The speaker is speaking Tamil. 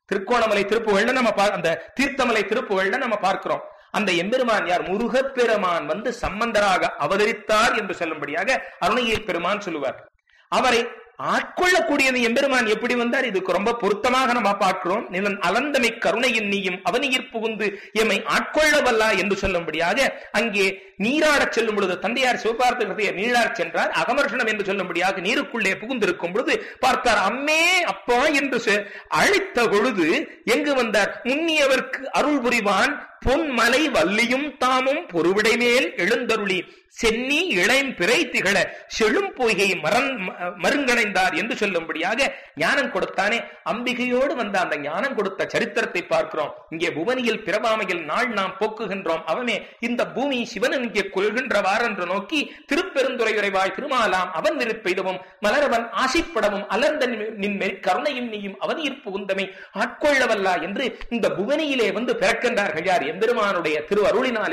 திருக்கோணமலை திருப்புகள்ல நம்ம பா- அந்த தீர்த்தமலை திருப்புகள்ல நம்ம பார்க்கிறோம் அந்த எம்பெருமான் யார் முருகப்பெருமான் வந்து சம்பந்தராக அவதரித்தார் என்று சொல்லும்படியாக அருணகிரி பெருமான் சொல்லுவார் அவரை ஆட்கொள்ளக்கூடியது எம்பெருமான் எப்படி வந்தார் இதுக்கு ரொம்ப பொருத்தமாக நம்ம பார்க்கிறோம் நிலன் அலந்தமை கருணையின் நீயும் அவனியிற் புகுந்து எம்மை ஆட்கொள்ளவல்லா என்று சொல்லும்படியாக அங்கே நீராடச் செல்லும் பொழுது தந்தையார் சிவபார்த்த ஹிருதயர் நீராடச் சென்றார் அகமர்ஷணம் என்று சொல்லும்படியாக நீருக்குள்ளே புகுந்திருக்கும் பொழுது பார்த்தார் அம்மே அப்பா என்று சொ- அழைத்த பொழுது எங்கு வந்தார் முன்னியவர்க்கு அருள் புரிவான் பொன்மலை வள்ளியும் தாமும் பொறுவிடை மேல் எழுந்தருளி சென்னி இளைம் பிறை திகழ செழும் பொய்கை மரன் ம- மருங்கணைந்தார் என்று சொல்லும்படியாக ஞானம் கொடுத்தானே அம்பிகையோடு வந்த அந்த ஞானம் கொடுத்த சரித்திரத்தை பார்க்கிறோம் இங்கே புவனியில் பிரபாமையில் நாள் நாம் போக்குகின்றோம் அவமே இந்த பூமி சிவன் இங்கே கொள்கின்றவார் என்று நோக்கி திருப்பெருந்துறையுறைவாய் திருமாலாம் அவன் விருப்பெய்தவும் மலரவன் ஆசைப்படவும் அலர்ந்த நின் நின்மேல் கருணையும் நீயும் அவனீர் புகுந்தமை ஆட்கொள்ளவல்லா என்று இந்த புவனியிலே வந்து பிறக்கின்றார்கள் யார் எம்பெருமானுடைய திரு அருளினாலே